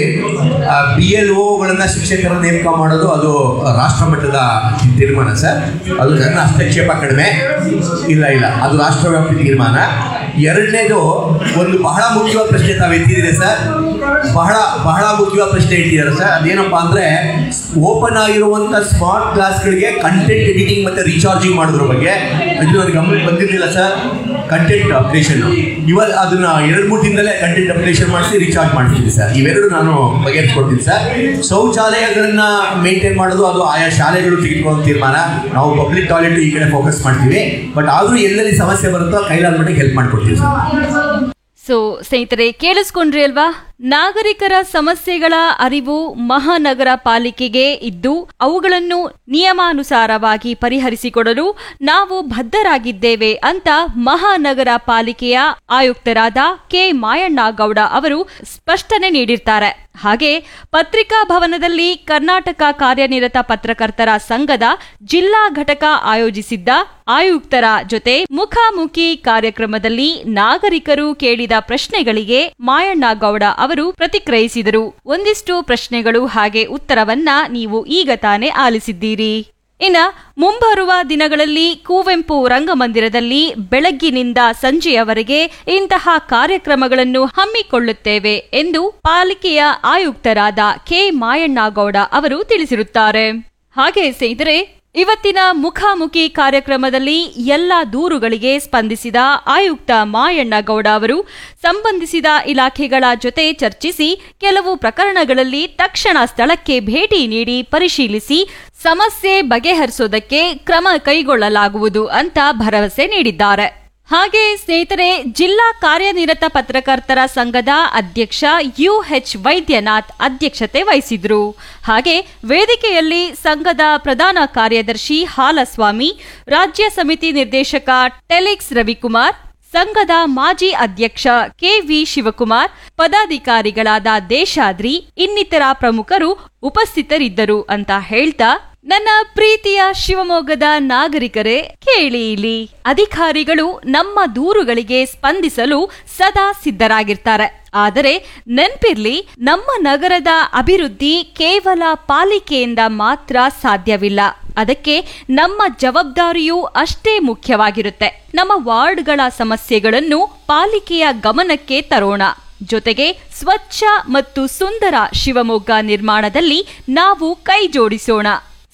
ಬಿ ಎಲ್ ಒಗಳನ್ನ ಶಿಕ್ಷಕರ ನೇಮಕ ಮಾಡೋದು ಅದು ರಾಷ್ಟ್ರ ಮಟ್ಟದ ತೀರ್ಮಾನ ಸರ್ ಅದು ನನ್ನ ಹಸ್ತಕ್ಷೇಪ ಕಡಿಮೆ ಇಲ್ಲ ಇಲ್ಲ ಅದು ರಾಷ್ಟ್ರವ್ಯಾಪಿ ತೀರ್ಮಾನ ಎರಡನೇದು ಒಂದು ಬಹಳ ಮುಖ್ಯವಾದ ಪ್ರಶ್ನೆ ತಾವು ಎತ್ತಿದ್ದೀರಿ ಸರ್ ಬಹಳ ಬಹಳ ಮುಖ್ಯವಾದ ಪ್ರಶ್ನೆ ಇಟ್ಟಿದ್ದಾರೆ ಸರ್ ಅದೇನಪ್ಪ ಅಂದ್ರೆ ಓಪನ್ ಆಗಿರುವಂಥ ಸ್ಮಾರ್ಟ್ ಕ್ಲಾಸ್ಗಳಿಗೆ ಕಂಟೆಂಟ್ ಎಡಿಟಿಂಗ್ ಮತ್ತೆ ರೀಚಾರ್ಜಿಂಗ್ ಮಾಡೋದ್ರ ಬಗ್ಗೆ ಇದು ನನಗೆ ಗಮನಕ್ಕೆ ಬಂದಿರಲಿಲ್ಲ ಸರ್ ಕಂಟೆಂಟ್ ಅಪ್ಡೇಷನ್ ಇವಾಗ ಅದನ್ನ ಎರಡು ಮೂರು ದಿನದಲ್ಲೇ ಕಂಟೆಂಟ್ ಅಪ್ಡೇಷನ್ ಮಾಡಿಸಿ ರೀಚಾರ್ಜ್ ಮಾಡ್ತೀನಿ ಸರ್ ಇವೆರಡು ನಾನು ಬಗೆಹರಿಸ್ಕೊಡ್ತೀನಿ ಸರ್ ಶೌಚಾಲಯಗಳನ್ನ ಮೇಂಟೈನ್ ಮಾಡೋದು ಅದು ಆಯಾ ಶಾಲೆಗಳು ತೆಗೆದುಕೊಳ್ಳೋ ತೀರ್ಮಾನ ನಾವು ಪಬ್ಲಿಕ್ ಟಾಯ್ಲೆಟ್ ಈ ಕಡೆ ಫೋಕಸ್ ಮಾಡ್ತೀವಿ ಬಟ್ ಆದರೂ ಎಲ್ಲೆಲ್ಲಿ ಸಮಸ್ಯೆ ಬರುತ್ತೋ ಕೈಲಾದ ಮಟ್ಟಿಗೆ ಹೆಲ್ಪ್ ಮಾಡ್ಕೊಡ್ತೀವಿ ಸರ್ ಸೊ ಸ್ನೇಹಿತರೆ ಕೇಳಿಸ್ಕೊಂಡ್ರಿ ಅಲ್ವಾ ನಾಗರಿಕರ ಸಮಸ್ಯೆಗಳ ಅರಿವು ಮಹಾನಗರ ಪಾಲಿಕೆಗೆ ಇದ್ದು ಅವುಗಳನ್ನು ನಿಯಮಾನುಸಾರವಾಗಿ ಪರಿಹರಿಸಿಕೊಡಲು ನಾವು ಬದ್ಧರಾಗಿದ್ದೇವೆ ಅಂತ ಮಹಾನಗರ ಪಾಲಿಕೆಯ ಆಯುಕ್ತರಾದ ಕೆ ಮಾಯಣ್ಣಗೌಡ ಅವರು ಸ್ಪಷ್ಟನೆ ನೀಡಿರ್ತಾರೆ ಹಾಗೆ ಪತ್ರಿಕಾ ಭವನದಲ್ಲಿ ಕರ್ನಾಟಕ ಕಾರ್ಯನಿರತ ಪತ್ರಕರ್ತರ ಸಂಘದ ಜಿಲ್ಲಾ ಘಟಕ ಆಯೋಜಿಸಿದ್ದ ಆಯುಕ್ತರ ಜೊತೆ ಮುಖಾಮುಖಿ ಕಾರ್ಯಕ್ರಮದಲ್ಲಿ ನಾಗರಿಕರು ಕೇಳಿದ ಪ್ರಶ್ನೆಗಳಿಗೆ ಮಾಯಣ್ಣಗೌಡ ಅವರು ಪ್ರತಿಕ್ರಿಯಿಸಿದರು ಒಂದಿಷ್ಟು ಪ್ರಶ್ನೆಗಳು ಹಾಗೆ ಉತ್ತರವನ್ನ ನೀವು ಈಗ ತಾನೇ ಆಲಿಸಿದ್ದೀರಿ ಇನ್ನ ಮುಂಬರುವ ದಿನಗಳಲ್ಲಿ ಕುವೆಂಪು ರಂಗಮಂದಿರದಲ್ಲಿ ಬೆಳಗ್ಗಿನಿಂದ ಸಂಜೆಯವರೆಗೆ ಇಂತಹ ಕಾರ್ಯಕ್ರಮಗಳನ್ನು ಹಮ್ಮಿಕೊಳ್ಳುತ್ತೇವೆ ಎಂದು ಪಾಲಿಕೆಯ ಆಯುಕ್ತರಾದ ಕೆ ಮಾಯಣ್ಣಗೌಡ ಅವರು ತಿಳಿಸಿರುತ್ತಾರೆ ಹಾಗೆ ಸ್ನೇಹಿತರೆ ಇವತ್ತಿನ ಮುಖಾಮುಖಿ ಕಾರ್ಯಕ್ರಮದಲ್ಲಿ ಎಲ್ಲ ದೂರುಗಳಿಗೆ ಸ್ಪಂದಿಸಿದ ಆಯುಕ್ತ ಮಾಯಣ್ಣಗೌಡ ಅವರು ಸಂಬಂಧಿಸಿದ ಇಲಾಖೆಗಳ ಜೊತೆ ಚರ್ಚಿಸಿ ಕೆಲವು ಪ್ರಕರಣಗಳಲ್ಲಿ ತಕ್ಷಣ ಸ್ಥಳಕ್ಕೆ ಭೇಟಿ ನೀಡಿ ಪರಿಶೀಲಿಸಿ ಸಮಸ್ಯೆ ಬಗೆಹರಿಸೋದಕ್ಕೆ ಕ್ರಮ ಕೈಗೊಳ್ಳಲಾಗುವುದು ಅಂತ ಭರವಸೆ ನೀಡಿದ್ದಾರೆ ಹಾಗೆ ಸ್ನೇಹಿತರೆ ಜಿಲ್ಲಾ ಕಾರ್ಯನಿರತ ಪತ್ರಕರ್ತರ ಸಂಘದ ಅಧ್ಯಕ್ಷ ಯುಎಚ್ ವೈದ್ಯನಾಥ್ ಅಧ್ಯಕ್ಷತೆ ವಹಿಸಿದ್ರು ಹಾಗೆ ವೇದಿಕೆಯಲ್ಲಿ ಸಂಘದ ಪ್ರಧಾನ ಕಾರ್ಯದರ್ಶಿ ಹಾಲಸ್ವಾಮಿ ರಾಜ್ಯ ಸಮಿತಿ ನಿರ್ದೇಶಕ ಟೆಲಿಕ್ಸ್ ರವಿಕುಮಾರ್ ಸಂಘದ ಮಾಜಿ ಅಧ್ಯಕ್ಷ ಕೆವಿ ಶಿವಕುಮಾರ್ ಪದಾಧಿಕಾರಿಗಳಾದ ದೇಶಾದ್ರಿ ಇನ್ನಿತರ ಪ್ರಮುಖರು ಉಪಸ್ಥಿತರಿದ್ದರು ಅಂತ ಹೇಳ್ತಾ ನನ್ನ ಪ್ರೀತಿಯ ಶಿವಮೊಗ್ಗದ ನಾಗರಿಕರೇ ಕೇಳಿ ಇಲ್ಲಿ ಅಧಿಕಾರಿಗಳು ನಮ್ಮ ದೂರುಗಳಿಗೆ ಸ್ಪಂದಿಸಲು ಸದಾ ಸಿದ್ಧರಾಗಿರ್ತಾರೆ ಆದರೆ ನೆನ್ಪಿರ್ಲಿ ನಮ್ಮ ನಗರದ ಅಭಿವೃದ್ಧಿ ಕೇವಲ ಪಾಲಿಕೆಯಿಂದ ಮಾತ್ರ ಸಾಧ್ಯವಿಲ್ಲ ಅದಕ್ಕೆ ನಮ್ಮ ಜವಾಬ್ದಾರಿಯೂ ಅಷ್ಟೇ ಮುಖ್ಯವಾಗಿರುತ್ತೆ ನಮ್ಮ ವಾರ್ಡ್ಗಳ ಸಮಸ್ಯೆಗಳನ್ನು ಪಾಲಿಕೆಯ ಗಮನಕ್ಕೆ ತರೋಣ ಜೊತೆಗೆ ಸ್ವಚ್ಛ ಮತ್ತು ಸುಂದರ ಶಿವಮೊಗ್ಗ ನಿರ್ಮಾಣದಲ್ಲಿ ನಾವು ಕೈ ಜೋಡಿಸೋಣ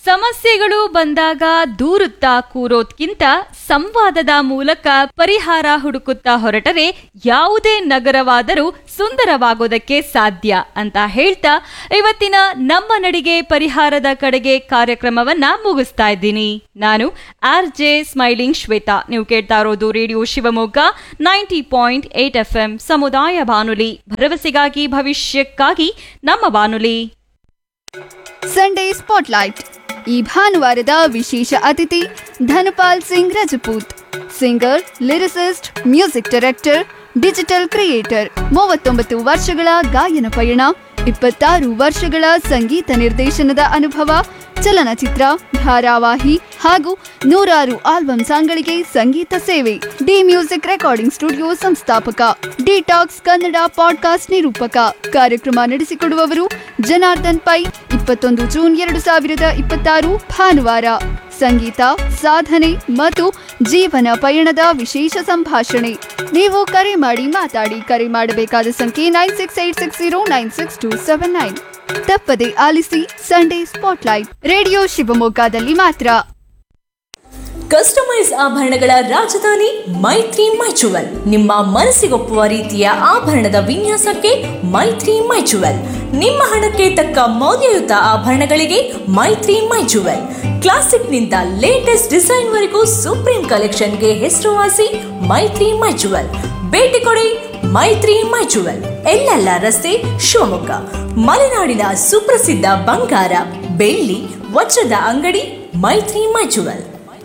ಸಮಸ್ಯೆಗಳು ಬಂದಾಗ ದೂರುತ್ತಾ ಕೂರೋದ್ಕಿಂತ ಸಂವಾದದ ಮೂಲಕ ಪರಿಹಾರ ಹುಡುಕುತ್ತಾ ಹೊರಟರೆ ಯಾವುದೇ ನಗರವಾದರೂ ಸುಂದರವಾಗೋದಕ್ಕೆ ಸಾಧ್ಯ ಅಂತ ಹೇಳ್ತಾ ಇವತ್ತಿನ ನಮ್ಮ ನಡಿಗೆ ಪರಿಹಾರದ ಕಡೆಗೆ ಕಾರ್ಯಕ್ರಮವನ್ನ ಮುಗಿಸ್ತಾ ಇದ್ದೀನಿ ನಾನು ಆರ್ ಜೆ ಸ್ಮೈಲಿಂಗ್ ಶ್ವೇತಾ ನೀವು ಕೇಳ್ತಾ ಇರೋದು radio Shivamogga ninety point eight F M ಸಮುದಾಯ ಬಾನುಲಿ ಭರವಸೆಗಾಗಿ ಭವಿಷ್ಯಕ್ಕಾಗಿ ನಮ್ಮ ಬಾನುಲಿ ಸಂಡೇ ಸ್ಪಾಟ್ಲೈಟ್ ಈ ಭಾನುವಾರದ ವಿಶೇಷ ಅತಿಥಿ Dhanpal Singh Rajput singer lyricist music director digital creator ಮೂವತ್ತೊಂಬತ್ತು ವರ್ಷಗಳ ಗಾಯನ ಪಯಣ ಇಪ್ಪತ್ತಾರು ವರ್ಷಗಳ ಸಂಗೀತ ನಿರ್ದೇಶನದ ಅನುಭವ ಚಲನಚಿತ್ರ ಧಾರಾವಾಹಿ ಹಾಗೂ ನೂರಾರು ಆಲ್ಬಮ್ ಸಾಂಗ್ಗಳಿಗೆ ಸಂಗೀತ ಸೇವೆ ಡಿ ಮ್ಯೂಸಿಕ್ ರೆಕಾರ್ಡಿಂಗ್ ಸ್ಟುಡಿಯೋ ಸಂಸ್ಥಾಪಕ ಡಿಟಾಕ್ಸ್ ಕನ್ನಡ ಪಾಡ್ಕಾಸ್ಟ್ ನಿರೂಪಕ ಕಾರ್ಯಕ್ರಮ ನಡೆಸಿಕೊಡುವವರು ಜನಾರ್ದನ್ ಪೈ ಇಪ್ಪತ್ತೊಂದು ಜೂನ್ ಎರಡು ಸಾವಿರದ ಇಪ್ಪತ್ತಾರು ಭಾನುವಾರ ಸಂಗೀತ ಸಾಧನೆ ಮತ್ತು ಜೀವನ ಪಯಣದ ವಿಶೇಷ ಸಂಭಾಷಣೆ ನೀವು ಕರೆ ಮಾಡಿ ಮಾತಾಡಿ ಕರೆ ಮಾಡಬೇಕಾದ ಸಂಖ್ಯೆ nine six eight six zero nine six two seven nine ತಪ್ಪದೆ ಆಲಿಸಿ ಸಂಡೇ ಸ್ಪಾಟ್ಲೈಟ್ ರೇಡಿಯೋ ಶಿವಮೊಗ್ಗದಲ್ಲಿ ಮಾತ್ರ ಕಸ್ಟಮೈಸ್ ಆಭರಣಗಳ ರಾಜಧಾನಿ ಮೈತ್ರಿ ಮೈಚುವಲ್ ನಿಮ್ಮ ಮನಸ್ಸಿಗೊಪ್ಪುವ ರೀತಿಯ ಆಭರಣದ ವಿನ್ಯಾಸಕ್ಕೆ ಮೈತ್ರಿ ಮೈಚುವಲ್ ನಿಮ್ಮ ಹಣಕ್ಕೆ ತಕ್ಕ ಮೌಲ್ಯಯುತ ಆಭರಣಗಳಿಗೆ ಮೈತ್ರಿ ಮೈಚುವಲ್ ಕ್ಲಾಸಿಕ್ನಿಂದ ಲೇಟೆಸ್ಟ್ ಡಿಸೈನ್ವರೆಗೂ ಸುಪ್ರೀಂ ಕಲೆಕ್ಷನ್ಗೆ ಹೆಸರುವಾಸಿ ಮೈತ್ರಿ ಮೈಚುವಲ್ ಭೇಟಿ ಕೊಡಿ ಮೈತ್ರಿ ಮೈಚುವಲ್ ಎಲ್ಲೆಲ್ಲ ರಸ್ತೆ ಶಿವಮೊಗ್ಗ ಮಲೆನಾಡಿನ ಸುಪ್ರಸಿದ್ಧ ಬಂಗಾರ ಬೆಳ್ಳಿ ವಜ್ರದ ಅಂಗಡಿ ಮೈತ್ರಿ ಮೈಚುವಲ್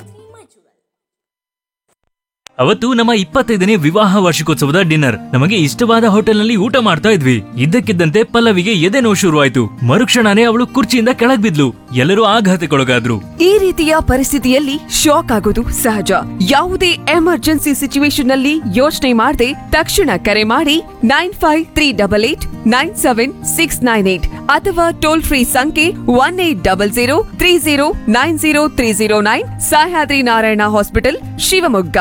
ಅವತ್ತು ನಮ್ಮ ಇಪ್ಪತ್ತೈದನೇ ವಿವಾಹ ವಾರ್ಷಿಕೋತ್ಸವದ ಡಿನ್ನರ್ ನಮಗೆ ಇಷ್ಟವಾದ ಹೋಟೆಲ್ನಲ್ಲಿ ಊಟ ಮಾಡ್ತಾ ಇದ್ವಿ ಇದ್ದಕ್ಕಿದ್ದಂತೆ ಪಲ್ಲವಿಗೆ ಎದೆ ನೋವು ಶುರುವಾಯ್ತು ಮರುಕ್ಷಣನೇ ಅವಳು ಕುರ್ಚಿಯಿಂದ ಕೆಳಗ್ ಬಿದ್ಲು ಎಲ್ಲರೂ ಆಘಾತಕ್ಕೊಳಗಾದ್ರು ಈ ರೀತಿಯ ಪರಿಸ್ಥಿತಿಯಲ್ಲಿ ಶಾಕ್ ಆಗೋದು ಸಹಜ ಯಾವುದೇ ಎಮರ್ಜೆನ್ಸಿ ಸಿಚುವೇಶನ್ ನಲ್ಲಿ ಯೋಚನೆ ಮಾಡದೆ ತಕ್ಷಣ ಕರೆ ಮಾಡಿ nine five three double eight nine seven six nine eight ಅಥವಾ ಟೋಲ್ ಫ್ರೀ ಸಂಖ್ಯೆ one eight double zero three zero nine zero three zero nine Sahyadri Narayana hospital Shivamogga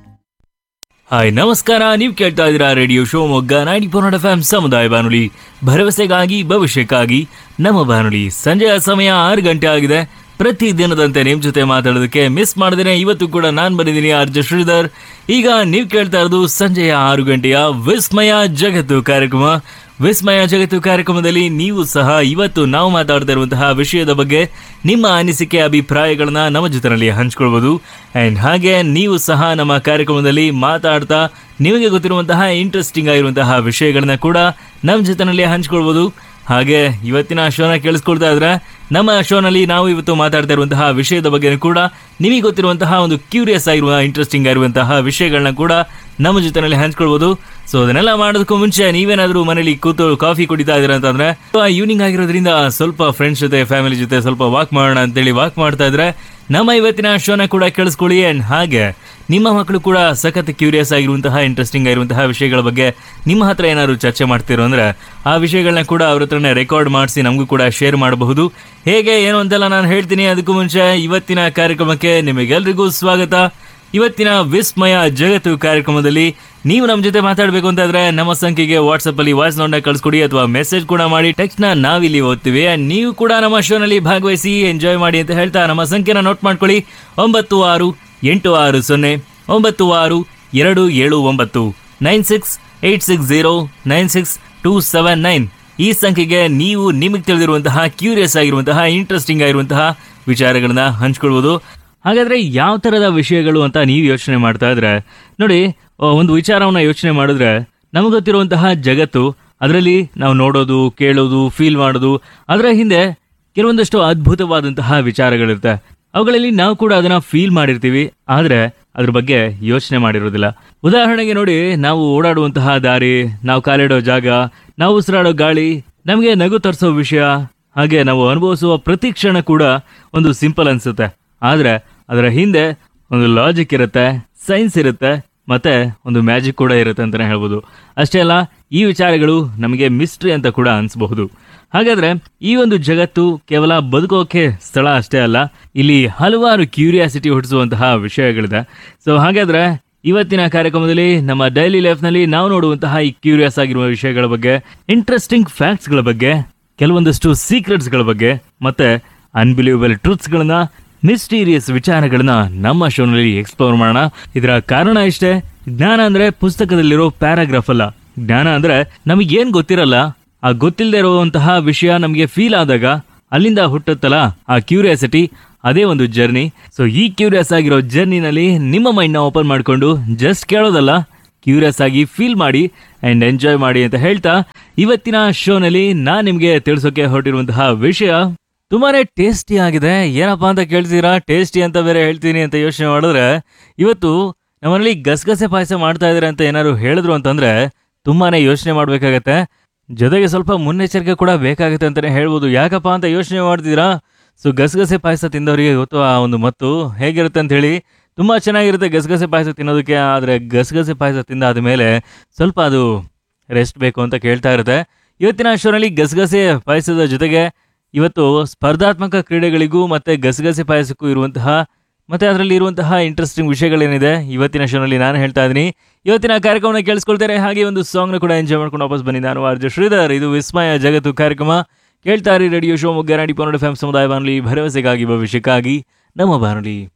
hi ನಮಸ್ಕಾರ ನೀವು ಕೇಳ್ತಾ ಇದ್ದೀರಾ radio Shivamogga ninety four F M ಸಮುದಾಯ ಬಾನುಲಿ ಭರವಸೆಗಾಗಿ ಭವಿಷ್ಯಕ್ಕಾಗಿ ನಮ್ಮ ಬಾನುಲಿ ಸಂಜೆಯ ಸಮಯ ಆರು ಗಂಟೆ ಆಗಿದೆ ಪ್ರತಿ ದಿನದಂತೆ ನಿಮ್ ಜೊತೆ ಮಾತಾಡೋದಕ್ಕೆ ಮಿಸ್ ಮಾಡಿದ್ರೆ ಇವತ್ತು ಕೂಡ ನಾನು ಬಂದಿದ್ದೀನಿ ಆರ್ ಜೆ ಶ್ರೀಧರ್ ಈಗ ನೀವು ಕೇಳ್ತಾ ಇರೋದು ಸಂಜೆಯ ಆರು ಗಂಟೆಯ ವಿಸ್ಮಯ ಜಗತ್ತು ಕಾರ್ಯಕ್ರಮ ವಿಸ್ಮಯ ಜಗತ್ತು ಕಾರ್ಯಕ್ರಮದಲ್ಲಿ ನೀವು ಸಹ ಇವತ್ತು ನಾವು ಮಾತಾಡ್ತಾ ಇರುವಂತಹ ವಿಷಯದ ಬಗ್ಗೆ ನಿಮ್ಮ ಅನಿಸಿಕೆ ಅಭಿಪ್ರಾಯಗಳನ್ನ ನಮ್ಮ ಜೊತೆನಲ್ಲಿ ಹಂಚ್ಕೊಳ್ಬೋದು ಆ್ಯಂಡ್ ಹಾಗೆ ನೀವು ಸಹ ನಮ್ಮ ಕಾರ್ಯಕ್ರಮದಲ್ಲಿ ಮಾತಾಡ್ತಾ ನಿಮಗೆ ಗೊತ್ತಿರುವಂತಹ ಇಂಟ್ರೆಸ್ಟಿಂಗ್ ಆಗಿರುವಂತಹ ವಿಷಯಗಳನ್ನ ಕೂಡ ನಮ್ಮ ಜೊತೆನಲ್ಲಿ ಹಂಚ್ಕೊಳ್ಬೋದು ಹಾಗೆ ಇವತ್ತಿನ ಶೋನ ಕೇಳಿಸ್ಕೊಳ್ತಾ ಇದ್ರೆ ನಮ್ಮ ಶೋನಲ್ಲಿ ನಾವು ಇವತ್ತು ಮಾತಾಡ್ತಾ ಇರುವಂತಹ ವಿಷಯದ ಬಗ್ಗೆ ಕೂಡ ನಿಮಗೆ ಗೊತ್ತಿರುವಂತಹ ಒಂದು ಕ್ಯೂರಿಯಸ್ ಆಗಿರುವ ಇಂಟ್ರೆಸ್ಟಿಂಗ್ ಆಗಿರುವಂತಹ ವಿಷಯಗಳನ್ನ ಕೂಡ ನಮ್ಮ ಜೊತೆನಲ್ಲಿ ಹಂಚ್ಕೊಳ್ಬೋದು ಸೊ ಅದನ್ನೆಲ್ಲ ಮಾಡೋದಕ್ಕೂ ಮುಂಚೆ ನೀವೇನಾದರೂ ಮನೇಲಿ ಕೂತು ಕಾಫಿ ಕುಡಿತಾ ಇದ್ದೀರಾ ಅಂತಂದ್ರೆ ಈವ್ನಿಂಗ್ ಆಗಿರೋದ್ರಿಂದ ಸ್ವಲ್ಪ ಫ್ರೆಂಡ್ಸ್ ಜೊತೆ ಫ್ಯಾಮಿಲಿ ಜೊತೆ ಸ್ವಲ್ಪ ವಾಕ್ ಮಾಡೋಣ ಅಂತೇಳಿ ವಾಕ್ ಮಾಡ್ತಾ ಇದ್ರೆ ನಮ್ಮ ಇವತ್ತಿನ ಶೋನ ಕೂಡ ಕೇಳಿಸ್ಕೊಳ್ಳಿ ಆ್ಯಂಡ್ ಹಾಗೆ ನಿಮ್ಮ ಮಕ್ಕಳು ಕೂಡ ಸಖತ್ ಕ್ಯೂರಿಯಸ್ ಆಗಿರುವಂತಹ ಇಂಟ್ರೆಸ್ಟಿಂಗ್ ಆಗಿರುವಂತಹ ವಿಷಯಗಳ ಬಗ್ಗೆ ನಿಮ್ಮ ಹತ್ರ ಏನಾದ್ರು ಚರ್ಚೆ ಮಾಡ್ತಿರೋ ಅಂದ್ರೆ ಆ ವಿಷಯಗಳನ್ನ ಕೂಡ ಅವ್ರ ಹತ್ರನೇ ರೆಕಾರ್ಡ್ ಮಾಡಿಸಿ ನಮಗೂ ಕೂಡ ಶೇರ್ ಮಾಡಬಹುದು ಹೇಗೆ ಏನು ಅಂತೆಲ್ಲ ನಾನು ಹೇಳ್ತೀನಿ ಅದಕ್ಕೂ ಮುಂಚೆ ಇವತ್ತಿನ ಕಾರ್ಯಕ್ರಮಕ್ಕೆ ನಿಮಗೆಲ್ರಿಗೂ ಸ್ವಾಗತ ಇವತ್ತಿನ ವಿಸ್ಮಯ ಜಗತ್ತು ಕಾರ್ಯಕ್ರಮದಲ್ಲಿ ನೀವು ನಮ್ಮ ಜೊತೆ ಮಾತಾಡಬೇಕು ಅಂತಾದ್ರೆ ನಮ್ಮ ಸಂಖ್ಯೆಗೆ ವಾಟ್ಸಪ್ ಅಲ್ಲಿ ವಾಯ್ಸ್ ನೋಟ್ನ ಕಳಿಸ್ಕೊಡಿ ಅಥವಾ ಮೆಸೇಜ್ ಕೂಡ ಮಾಡಿ ಟೆಕ್ಸ್ಟ್ ನ ನಾವಿಲ್ಲಿ ಓದ್ತೀವಿ And ನೀವು ಕೂಡ ನಮ್ಮ ಶೋನಲ್ಲಿ ಭಾಗವಹಿಸಿ ಎಂಜಾಯ್ ಮಾಡಿ ಅಂತ ಹೇಳ್ತಾ ನಮ್ಮ ಸಂಖ್ಯೆನ ನೋಟ್ ಮಾಡ್ಕೊಳ್ಳಿ ಒಂಬತ್ತು ಆರು ಎಂಟು ಆರು ಸೊನ್ನೆ ಒಂಬತ್ತು ಆರು ಎರಡು ಏಳು ಒಂಬತ್ತು nine six eight six zero nine six two seven nine ಈ ಸಂಖ್ಯೆಗೆ ನೀವು ನಿಮಗೆ ತಿಳಿದಿರುವಂತಹ ಕ್ಯೂರಿಯಸ್ ಆಗಿರುವಂತಹ ಇಂಟ್ರೆಸ್ಟಿಂಗ್ ಆಗಿರುವಂತಹ ವಿಚಾರಗಳನ್ನ ಹಂಚ್ಕೊಳ್ಬೋದು ಹಾಗಾದ್ರೆ ಯಾವ ಥರದ ವಿಷಯಗಳು ಅಂತ ನೀವು ಯೋಚನೆ ಮಾಡ್ತಾ ಇದ್ರೆ ನೋಡಿ ಆ, ಒಂದು ವಿಚಾರವನ್ನ ಯೋಚನೆ ಮಾಡಿದ್ರೆ ನಮಗೆ ಗೊತ್ತಿರುವಂತಹ ಜಗತ್ತು ಅದರಲ್ಲಿ ನಾವು ನೋಡೋದು ಕೇಳೋದು ಫೀಲ್ ಮಾಡೋದು ಅದರ ಹಿಂದೆ ಕೆಲವೊಂದಷ್ಟು ಅದ್ಭುತವಾದಂತಹ ವಿಚಾರಗಳಿರುತ್ತೆ ಅವುಗಳಲ್ಲಿ ನಾವು ಕೂಡ ಅದನ್ನ ಫೀಲ್ ಮಾಡಿರ್ತೀವಿ ಆದ್ರೆ ಅದ್ರ ಬಗ್ಗೆ ಯೋಚನೆ ಮಾಡಿರೋದಿಲ್ಲ ಉದಾಹರಣೆಗೆ ನೋಡಿ ನಾವು ಓಡಾಡುವಂತಹ ದಾರಿ ನಾವು ಕಾಲಿಡೋ ಜಾಗ ನಾವು ಉಸಿರಾಡೋ ಗಾಳಿ ನಮಗೆ ನಗು ತರಿಸೋ ವಿಷಯ ಹಾಗೆ ನಾವು ಅನುಭವಿಸುವ ಪ್ರತಿ ಕ್ಷಣ ಕೂಡ ಒಂದು ಸಿಂಪಲ್ ಅನ್ಸುತ್ತೆ ಆದ್ರೆ ಅದರ ಹಿಂದೆ ಒಂದು ಲಾಜಿಕ್ ಇರುತ್ತೆ ಸೈನ್ಸ್ ಇರುತ್ತೆ ಮತ್ತೆ ಒಂದು ಮ್ಯಾಜಿಕ್ ಕೂಡ ಇರುತ್ತೆ ಅಂತಾನೆ ಹೇಳ್ಬೋದು ಅಷ್ಟೇ ಅಲ್ಲ ಈ ವಿಚಾರಗಳು ನಮಗೆ ಮಿಸ್ಟ್ರಿ ಅಂತ ಕೂಡ ಅನ್ಸಬಹುದು ಹಾಗಾದ್ರೆ ಈ ಒಂದು ಜಗತ್ತು ಕೇವಲ ಬದುಕೋಕೆ ಸ್ಥಳ ಅಷ್ಟೇ ಅಲ್ಲ ಇಲ್ಲಿ ಹಲವಾರು ಕ್ಯೂರಿಯಾಸಿಟಿ ಹುಟ್ಟಿಸುವಂತಹ ವಿಷಯಗಳಿದೆ ಸೊ ಹಾಗಾದ್ರೆ ಇವತ್ತಿನ ಕಾರ್ಯಕ್ರಮದಲ್ಲಿ ನಮ್ಮ ಡೈಲಿ ಲೈಫ್ನಲ್ಲಿ ನಾವು ನೋಡುವಂತಹ ಈ ಕ್ಯೂರಿಯಸ್ ಆಗಿರುವ ವಿಷಯಗಳ ಬಗ್ಗೆ ಇಂಟ್ರೆಸ್ಟಿಂಗ್ ಫ್ಯಾಕ್ಟ್ಸ್ಗಳ ಬಗ್ಗೆ ಕೆಲವೊಂದಷ್ಟು ಸೀಕ್ರೆಟ್ಸ್ಗಳ ಬಗ್ಗೆ ಮತ್ತೆ ಅನ್ಬಿಲೀವಬಲ್ ಟ್ರೂತ್ಸ್ಗಳನ್ನ ಮಿಸ್ಟೀರಿಯಸ್ ವಿಚಾರಗಳನ್ನ ನಮ್ಮ ಶೋನಲ್ಲಿ ಎಕ್ಸ್ಪ್ಲೋರ್ ಮಾಡೋಣ ಇದರ ಕಾರಣ ಇಷ್ಟೇ ಜ್ಞಾನ ಅಂದ್ರೆ ಪುಸ್ತಕದಲ್ಲಿರೋ ಪ್ಯಾರಾಗ್ರಾಫ್ ಅಲ್ಲ ಜ್ಞಾನ ಅಂದ್ರೆ ನಮಗೇನ್ ಗೊತ್ತಿರಲ್ಲ ಆ ಗೊತ್ತಿಲ್ಲದೆ ಇರುವಂತಹ ವಿಷಯ ನಮಗೆ ಫೀಲ್ ಆದಾಗ ಅಲ್ಲಿಂದ ಹುಟ್ಟುತ್ತಲ್ಲ ಆ ಕ್ಯೂರಿಯಾಸಿಟಿ ಅದೇ ಒಂದು ಜರ್ನಿ ಸೊ ಈ ಕ್ಯೂರಿಯಸ್ ಆಗಿರೋ ಜರ್ನಿನಲ್ಲಿ ನಿಮ್ಮ ಮೈಂಡ್ನ ಓಪನ್ ಮಾಡಿಕೊಂಡು ಜಸ್ಟ್ ಕೇಳೋದಲ್ಲ ಕ್ಯೂರಿಯಸ್ ಆಗಿ ಫೀಲ್ ಮಾಡಿ ಆ್ಯಂಡ್ ಎಂಜಾಯ್ ಮಾಡಿ ಅಂತ ಹೇಳ್ತಾ ಇವತ್ತಿನ ಶೋನಲ್ಲಿ ನಾನು ನಿಮಗೆ ತಿಳಿಸೋಕೆ ಹೊರಟಿರುವಂತಹ ವಿಷಯ ತುಂಬಾನೇ ಟೇಸ್ಟಿ ಆಗಿದೆ ಏನಪ್ಪಾ ಅಂತ ಕೇಳ್ತೀರಾ ಟೇಸ್ಟಿ ಅಂತ ಬೇರೆ ಹೇಳ್ತೀನಿ ಅಂತ ಯೋಚನೆ ಮಾಡಿದ್ರೆ ಇವತ್ತು ನಮ್ಮಲ್ಲಿ ಗಸಗಸೆ ಪಾಯಸ ಮಾಡ್ತಾ ಇದ್ದಾರೆ ಅಂತ ಏನಾದ್ರು ಹೇಳಿದ್ರು ಅಂತಂದ್ರೆ ತುಂಬಾನೇ ಯೋಚನೆ ಮಾಡಬೇಕಾಗತ್ತೆ ಜೊತೆಗೆ ಸ್ವಲ್ಪ ಮುನ್ನೆಚ್ಚರಿಕೆ ಕೂಡ ಬೇಕಾಗುತ್ತೆ ಅಂತಲೇ ಹೇಳ್ಬೋದು ಯಾಕಪ್ಪ ಅಂತ ಯೋಚನೆ ಮಾಡ್ತಿದ್ದೀರಾ ಸೊ ಗಸಗಸೆ ಪಾಯಸ ತಿಂದವರಿಗೆ ಗೊತ್ತು ಆ ಒಂದು ಮತ್ತು ಹೇಗಿರುತ್ತೆ ಅಂತ ಹೇಳಿ ತುಂಬ ಚೆನ್ನಾಗಿರುತ್ತೆ ಗಸಗಸೆ ಪಾಯಸ ತಿನ್ನೋದಕ್ಕೆ ಆದರೆ ಗಸಗಸೆ ಪಾಯಸ ತಿಂದಾದ ಮೇಲೆ ಸ್ವಲ್ಪ ಅದು ರೆಸ್ಟ್ ಬೇಕು ಅಂತ ಕೇಳ್ತಾ ಇರುತ್ತೆ ಇವತ್ತಿನ ಶೋನಲ್ಲಿ ಗಸಗಸೆ ಪಾಯಸದ ಜೊತೆಗೆ ಇವತ್ತು ಸ್ಪರ್ಧಾತ್ಮಕ ಕ್ರೀಡೆಗಳಿಗೂ ಮತ್ತು ಗಸಗಸೆ ಪಾಯಸಕ್ಕೂ ಇರುವಂತಹ ಮತ್ತು ಅದರಲ್ಲಿ ಇರುವಂತಹ ಇಂಟ್ರೆಸ್ಟಿಂಗ್ ವಿಷಯಗಳೇನಿದೆ ಇವತ್ತಿನ ಶೋನಲ್ಲಿ ನಾನು ಹೇಳ್ತಾ ಇದ್ದೀನಿ ಇವತ್ತಿನ ಕಾರ್ಯಕ್ರಮನ ಕೇಳಿಸ್ಕೊಳ್ತಾರೆ ಹಾಗೆ ಒಂದು ಸಾಂಗ್ನ ಕೂಡ ಎಂಜಾಯ್ ಮಾಡ್ಕೊಂಡು ವಾಪಸ್ ಬನ್ನಿ ನಾನು ಆರ್ಜ ಶ್ರೀಧರ್ ಇದು ವಿಸ್ಮಯ ಜಗತ್ತು ಕಾರ್ಯಕ್ರಮ ಕೇಳ್ತಾರೆ ರೇಡಿಯೋ ಶೋ ಮುಗ್ಗ ನಾಡಿ ಪನ್ನಡ ಫ್ಯಾಮ್ ಸಮುದಾಯ ಬಾನುಲಿ ಭರವಸೆಗಾಗಿ ಭವಿಷ್ಯಕ್ಕಾಗಿ ನಮ್ಮ ಬಾನುಲಿ